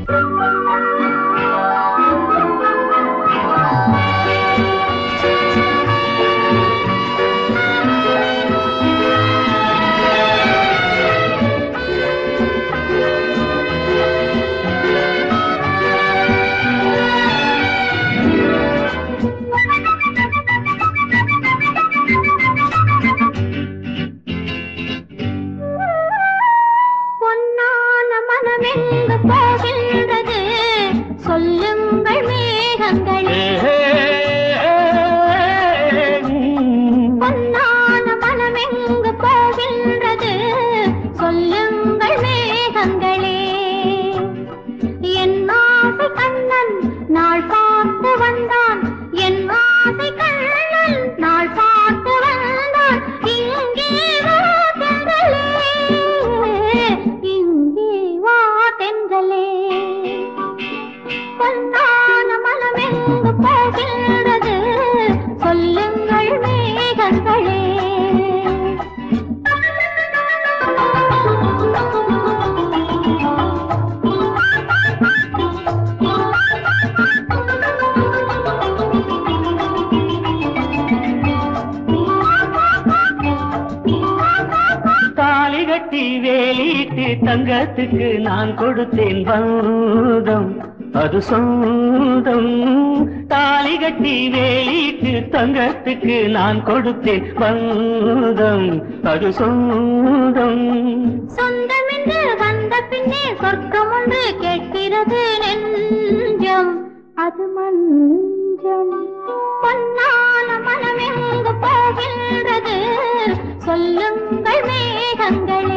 பொன்னான மனமெங்கு போகின்றது சொல்லுங்கள் மேகங்களே பொன்னான மனமெங்கு போகின்றது சொல்லுங்கள் மேகங்களே என் ஆசை கண்ணன் நாள் பார்த்து வந்தான் என் ஆசை கண்ணன் நாள் பார்த்து வந்தான் இங்கே வா தென்றலே இங்கே வா தென்றலே பொன்னான மனமெங்கு போகின்றது சொல்லுங்கள் மேகங்களே தாலி கட்டி வேலிட்டு தங்கத்துக்கு நான் கொடுத்தேன் பந்தம் அது சொந்தம் தாலி கட்டி வேலிட்டு தங்கத்துக்கு நான் கொடுத்தேன் பந்தம் அது சொந்தம் சொந்தமென்று வந்த பின்னே சொர்க்கம் ஒன்று கேட்கிறது நெஞ்சம் அது மஞ்சம் பொன்னான மனமெங்கு போகின்றது சொல்லுங்கள் மேகங்களே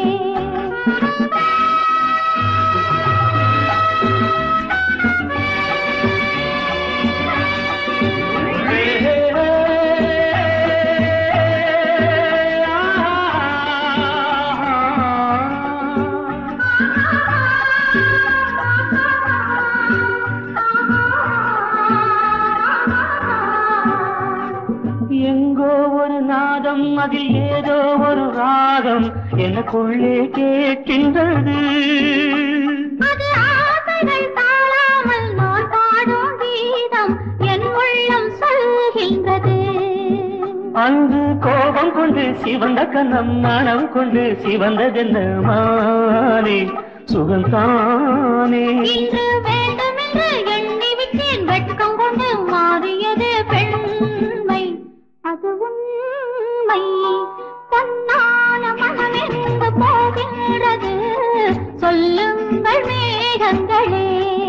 எங்கோ ஒரு நாதம் அதில் ஏதோ ஒரு ராகம் எனக்குள்ளே கேட்கின்றது அது ஆசைகள் தாழாமல் நான் பாடும் கீதம் என் உள்ளம் சொல்கின்றது அங்கு கோபம் கொண்டு சிவந்த கண்ணம் மனம் கொண்டு சிவந்ததென்ன மானே சுகந்தானே இன்று வேண்டுமென்று எண்ணி விட்டேன் வெட்கம் கொண்டு மாறியது பெண்மை அது உண்மை பொன்னான மனமெங்கு போகின்றது சொல்லுங்கள் மேகங்களே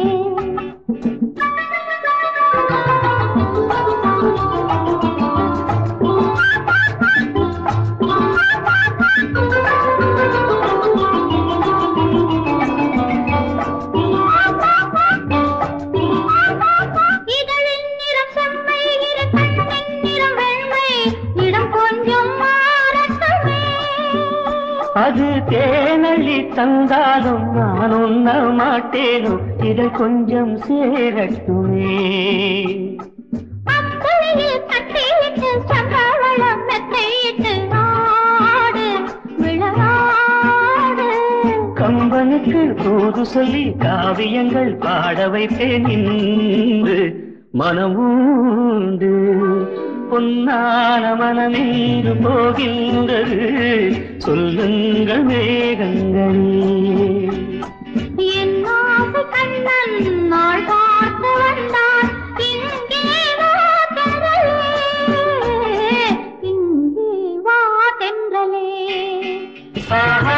இதழின் நிறம் செம்மை இரு கண்ணின் நிறம் வெண்மை இடம் கொஞ்சம் மாறட்டுமே அது தேனள்ளி தந்தாலும் நான் உண்ண மாட்டேனோ இதை கொஞ்சம் சேரட்டுமே அம்பளையில் கட்டியிட்டு சம்பளம் மெத்தையிட்டு ஆடு விளையாடு கம்பனுக்கு தூது சொல்லி காவியங்கள் பாட வைத்தேன் இன்று மனமூண்டு பொன்னான மனமெங்கு போகின்றது சொல்லுங்கள் மேகங்களே என் ஆசை கண்ணன் நாள் பார்த்து வந்தான் இங்கே வா தென்றலே இங்கே வா தென்றலே ஆஹா